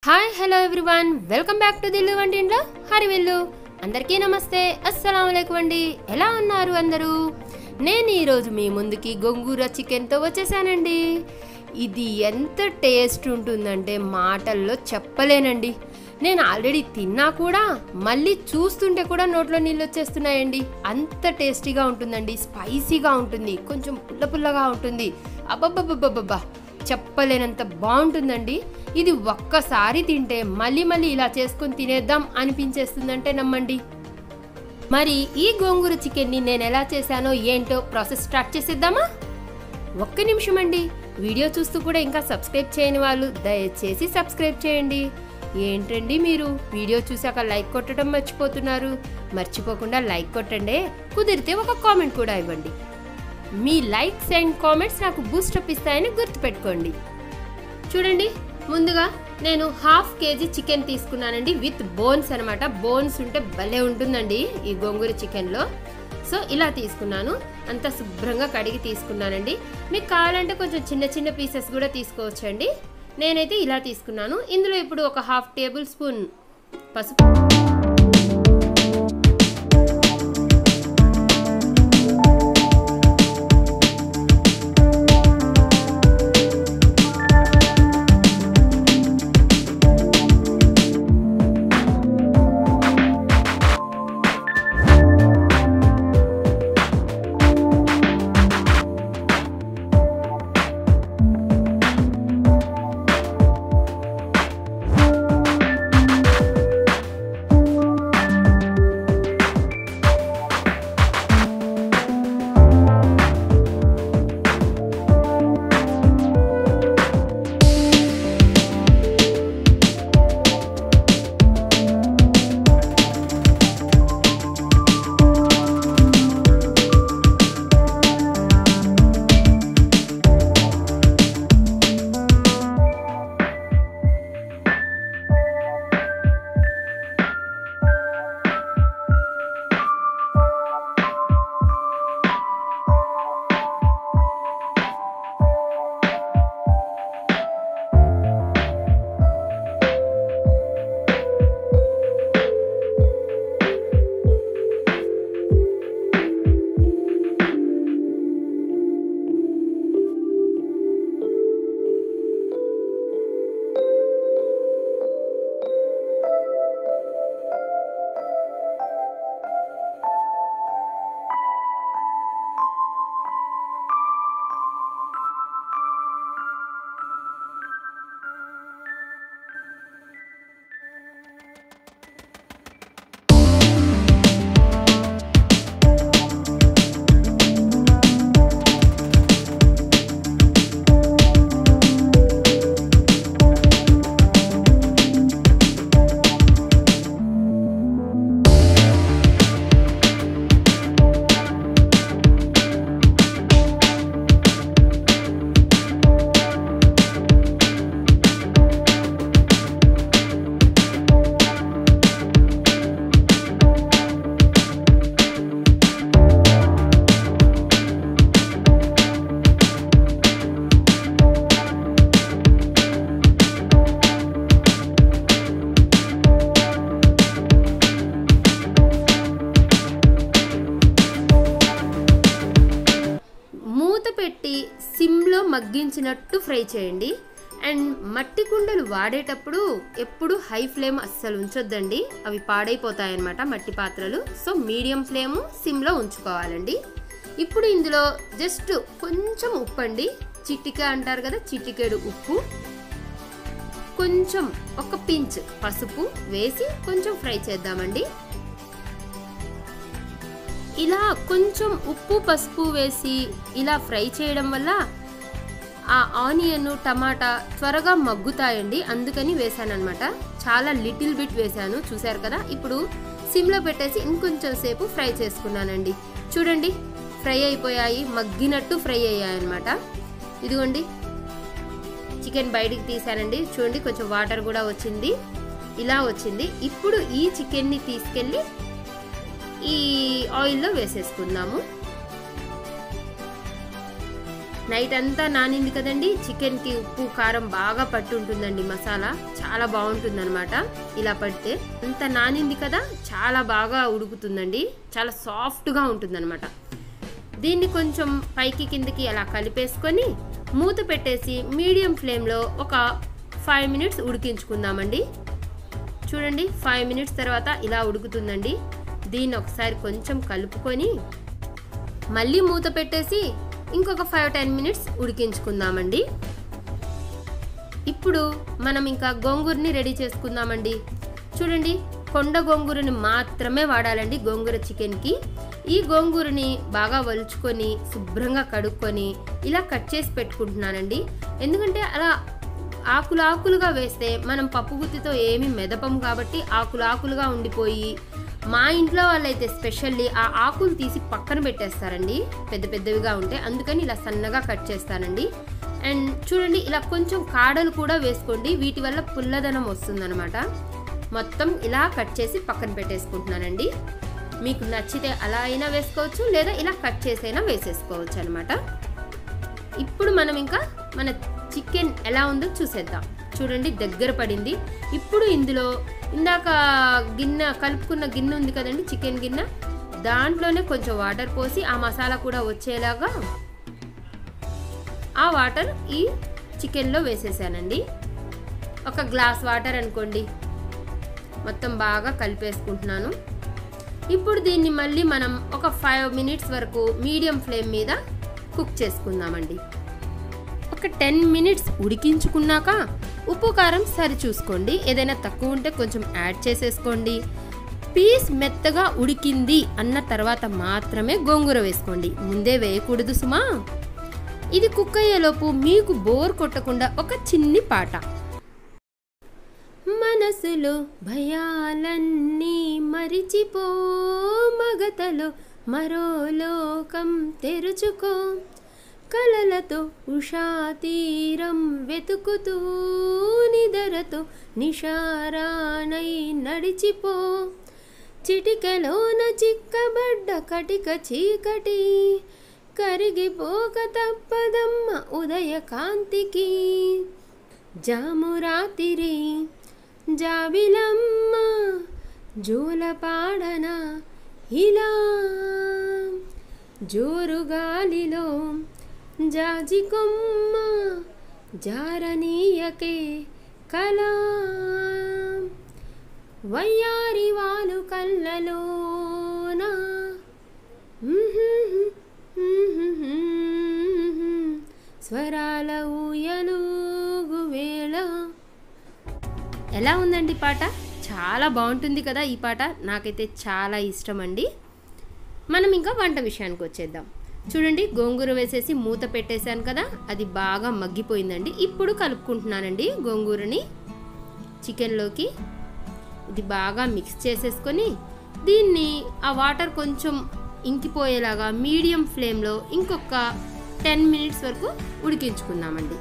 hi hello everyone welcome back to Dillu వంటింట్లో హరివిల్లు అందరికీ నమస్తే అస్సలం అయికం అండి ఎలా ఉన్నారు అందరూ నేను ఈరోజు మీ ముందుకి గొంగూర చికెన్తో వచ్చేసానండి ఇది ఎంత టేస్ట్ ఉంటుందంటే మాటల్లో చెప్పలేనండి నేను ఆల్రెడీ తిన్నా కూడా మళ్ళీ చూస్తుంటే కూడా నోట్లో నీళ్ళు వచ్చేస్తున్నాయండి అంత టేస్టీగా ఉంటుందండి స్పైసీగా ఉంటుంది కొంచెం పుల్ల పుల్లగా ఉంటుంది అబ్బబ్బబ్బబ్బబ్బా చెప్పలేనంత బాగుంటుందండి ఇది ఒక్కసారి తింటే మళ్ళీ మళ్ళీ ఇలా చేసుకొని తినేద్దాం అనిపించేస్తుందంటే నమ్మండి మరి ఈ గోంగూర చికెన్ని నేను ఎలా చేశానో ఏంటో ప్రాసెస్ స్టార్ట్ చేసేద్దామా ఒక్క నిమిషం అండి వీడియో చూస్తూ కూడా ఇంకా సబ్స్క్రైబ్ చేయని వాళ్ళు దయచేసి సబ్స్క్రైబ్ చేయండి ఏంటండి మీరు వీడియో చూసాక లైక్ కొట్టడం మర్చిపోతున్నారు మర్చిపోకుండా లైక్ కొట్టండి కుదిరితే ఒక కామెంట్ కూడా ఇవ్వండి మీ లైక్స్ అండ్ కామెంట్స్ నాకు బూస్టప్ ఇస్తాయని గుర్తుపెట్టుకోండి చూడండి ముందుగా నేను హాఫ్ కేజీ చికెన్ తీసుకున్నానండి విత్ బోన్స్ అనమాట బోన్స్ ఉంటే భలే ఉంటుందండి ఈ గోంగూర చికెన్లో సో ఇలా తీసుకున్నాను అంత శుభ్రంగా కడిగి తీసుకున్నానండి మీకు కావాలంటే కొంచెం చిన్న చిన్న పీసెస్ కూడా తీసుకోవచ్చండి నేనైతే ఇలా తీసుకున్నాను ఇందులో ఇప్పుడు ఒక హాఫ్ టేబుల్ స్పూన్ పసుపు మూత పెట్టి సిమ్లో మగ్గించినట్టు ఫ్రై చేయండి అండ్ మట్టి కుండలు వాడేటప్పుడు ఎప్పుడు హై ఫ్లేమ్ అస్సలు ఉంచొద్దండి అవి పాడైపోతాయన్నమాట మట్టి పాత్రలు సో మీడియం ఫ్లేమ్ సిమ్లో ఉంచుకోవాలండి ఇప్పుడు ఇందులో జస్ట్ కొంచెం ఉప్పు అండి చిటిక అంటారు కదా చిటికెడు ఉప్పు కొంచెం ఒక పించ్ పసుపు వేసి కొంచెం ఫ్రై చేద్దామండి ఇలా కొంచెం ఉప్పు పసుపు వేసి ఇలా ఫ్రై చేయడం వల్ల ఆ ఆనియన్ టమాటా త్వరగా మగ్గుతాయండి అందుకని వేసానమాట చాలా లిటిల్ బిట్ వేసాను చూసారు కదా ఇప్పుడు సిమ్లో పెట్టేసి ఇంకొంచెం సేపు ఫ్రై చేసుకున్నానండి చూడండి ఫ్రై అయిపోయాయి మగ్గినట్టు ఫ్రై అయ్యాయి అనమాట ఇదిగోండి చికెన్ బయటికి తీసానండి చూడండి కొంచెం వాటర్ కూడా వచ్చింది ఇలా వచ్చింది ఇప్పుడు ఈ చికెన్ని తీసుకెళ్ళి ఈ ఆయిల్లో వేసేసుకుందాము నైట్ అంతా నానింది కదండి చికెన్కి ఉప్పు కారం బాగా పట్టి ఉంటుందండి మసాలా చాలా బాగుంటుంది అనమాట ఇలా పడితే అంత నానింది కదా చాలా బాగా ఉడుకుతుందండి చాలా సాఫ్ట్గా ఉంటుంది దీన్ని కొంచెం పైకి కిందికి అలా కలిపేసుకొని మూత పెట్టేసి మీడియం ఫ్లేమ్లో ఒక ఫైవ్ మినిట్స్ ఉడికించుకుందామండి చూడండి ఫైవ్ మినిట్స్ తర్వాత ఇలా ఉడుకుతుందండి దీన్ని ఒకసారి కొంచెం కలుపుకొని మళ్ళీ మూత పెట్టేసి ఇంకొక ఫైవ్ టెన్ మినిట్స్ ఉడికించుకుందామండి ఇప్పుడు మనం ఇంకా గోంగూరని రెడీ చేసుకుందామండి చూడండి కొండ గోంగూరని మాత్రమే వాడాలండి గోంగూర చికెన్కి ఈ గోంగూరని బాగా వలుచుకొని శుభ్రంగా కడుక్కొని ఇలా కట్ చేసి పెట్టుకుంటున్నానండి ఎందుకంటే అలా ఆకులు ఆకులుగా వేస్తే మనం పప్పు గుత్తితో ఏమీ మెదపం కాబట్టి ఆకులు ఆకులుగా ఉండిపోయి మా ఇంట్లో వాళ్ళైతే స్పెషల్లీ ఆ ఆకులు తీసి పక్కన పెట్టేస్తారండి పెద్ద పెద్దవిగా ఉంటే అందుకని ఇలా సన్నగా కట్ చేస్తానండి అండ్ చూడండి ఇలా కొంచెం కాడలు కూడా వేసుకోండి వీటి వల్ల పుల్లదనం వస్తుందన్నమాట మొత్తం ఇలా కట్ చేసి పక్కన పెట్టేసుకుంటున్నానండి మీకు నచ్చితే అలా అయినా వేసుకోవచ్చు లేదా ఇలా కట్ చేసైనా వేసేసుకోవచ్చు అనమాట ఇప్పుడు మనం ఇంకా మన చికెన్ ఎలా ఉందో చూసేద్దాం చూడండి దగ్గర పడింది ఇప్పుడు ఇందులో ఇందాక గిన్నె కలుపుకున్న గిన్నె ఉంది కదండి చికెన్ గిన్నె దాంట్లోనే కొంచెం వాటర్ పోసి ఆ మసాలా కూడా వచ్చేలాగా ఆ వాటర్ ఈ చికెన్లో వేసేసానండి ఒక గ్లాస్ వాటర్ అనుకోండి మొత్తం బాగా కలిపేసుకుంటున్నాను ఇప్పుడు దీన్ని మళ్ళీ మనం ఒక ఫైవ్ మినిట్స్ వరకు మీడియం ఫ్లేమ్ మీద కుక్ చేసుకుందామండి ఒక టెన్ మినిట్స్ ఉడికించుకున్నాక ఉప్పు కారం సరి చూసుకోండి ఏదైనా తక్కువ ఉంటే కొంచెం యాడ్ చేసేసుకోండి పీస్ మెత్తగా ఉడికింది అన్న తర్వాత మాత్రమే గోంగూర వేసుకోండి ముందే వేయకూడదు సుమా ఇది కుక్ అయ్యేలోపు మీకు బోర్ కొట్టకుండా ఒక చిన్ని పాట మనసులో భయాలన్నీ మరిచిపో మగతలో మరో లోకం తెరుచుకో కలలతో ఉషా తీరం వెతుకుతూ నిదరతో నిషారానై నడిచిపో చిటికలోన చిక్కబడ్డ కటిక చీకటి కరిగిపోక తప్పదమ్మ ఉదయ కాంతికి జామురాతిరి జాబిలమ్మ జోలపాడన ఇలా జోరుగాలిలో జాజి కొమ్మ జారనీయకే కళా వయ్యారి వాలు కళ్ళలోన స్వరాల ఊయలుగు వేళ ఎలా ఉందండి పాట చాలా బాగుంటుంది కదా ఈ పాట నాకైతే చాలా ఇష్టం అండి మనం ఇంకా వంట విషయానికి వచ్చేద్దాం చూడండి గోంగూర వేసేసి మూత పెట్టేశాను కదా అది బాగా మగ్గిపోయిందండి ఇప్పుడు కలుపుకుంటున్నానండి గోంగూరని చికెన్లోకి ఇది బాగా మిక్స్ చేసేసుకొని దీన్ని ఆ వాటర్ కొంచెం ఇంకిపోయేలాగా మీడియం ఫ్లేమ్లో ఇంకొక టెన్ మినిట్స్ వరకు ఉడికించుకుందామండి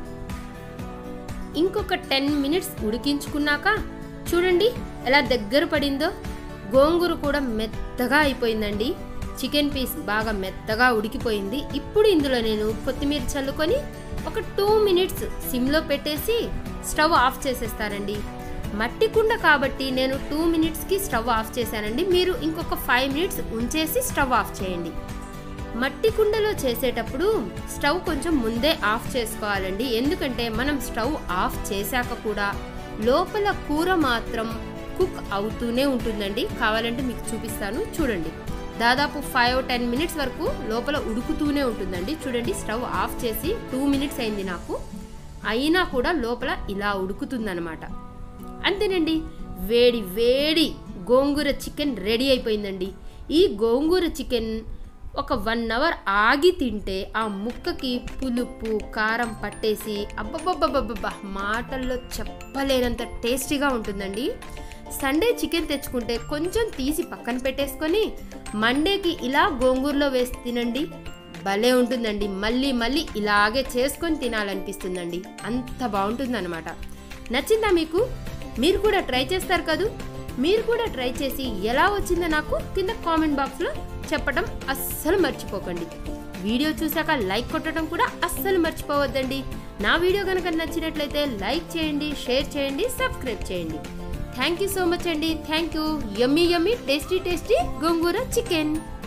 ఇంకొక టెన్ మినిట్స్ ఉడికించుకున్నాక చూడండి ఎలా దగ్గర పడిందో గోంగూర కూడా మెత్తగా అయిపోయిందండి చికెన్ పీస్ బాగా మెత్తగా ఉడికిపోయింది ఇప్పుడు ఇందులో నేను కొత్తిమీర చల్లుకొని ఒక టూ మినిట్స్ సిమ్లో పెట్టేసి స్టవ్ ఆఫ్ చేసేస్తానండి మట్టి కుండ కాబట్టి నేను టూ మినిట్స్కి స్టవ్ ఆఫ్ చేశానండి మీరు ఇంకొక ఫైవ్ మినిట్స్ ఉంచేసి స్టవ్ ఆఫ్ చేయండి మట్టి కుండలో చేసేటప్పుడు స్టవ్ కొంచెం ముందే ఆఫ్ చేసుకోవాలండి ఎందుకంటే మనం స్టవ్ ఆఫ్ చేశాక కూడా లోపల కూర మాత్రం కుక్ అవుతూనే ఉంటుందండి కావాలంటే మీకు చూపిస్తాను చూడండి దాదాపు ఫైవ్ టెన్ మినిట్స్ వరకు లోపల ఉడుకుతూనే ఉంటుందండి చూడండి స్టవ్ ఆఫ్ చేసి టూ మినిట్స్ అయింది నాకు అయినా కూడా లోపల ఇలా ఉడుకుతుందన్నమాట అంతేనండి వేడి వేడి గోంగూర చికెన్ రెడీ అయిపోయిందండి ఈ గోంగూర చికెన్ ఒక వన్ అవర్ ఆగి తింటే ఆ ముక్కకి పులుపు కారం పట్టేసి అబ్బబ్బబ్బబ్బబ్బా మాటల్లో చెప్పలేనంత టేస్టీగా ఉంటుందండి సండే చికెన్ తెచ్చుకుంటే కొంచెం తీసి పక్కన పెట్టేసుకొని మండేకి ఇలా గోంగూరలో వేసి తినండి భలే ఉంటుందండి మళ్ళీ మళ్ళీ ఇలాగే చేసుకొని తినాలనిపిస్తుందండి అంత బాగుంటుందన్నమాట నచ్చిందా మీకు మీరు కూడా ట్రై చేస్తారు కదూ మీరు కూడా ట్రై చేసి ఎలా వచ్చిందో నాకు కింద కామెంట్ బాక్స్లో చెప్పటం అస్సలు మర్చిపోకండి వీడియో చూసాక లైక్ కొట్టడం కూడా అస్సలు మర్చిపోవద్దండి నా వీడియో కనుక నచ్చినట్లయితే లైక్ చేయండి షేర్ చేయండి సబ్స్క్రైబ్ చేయండి థ్యాంక్ యూ సో మచ్ అండి thank you yummy yummy tasty tasty gongura chicken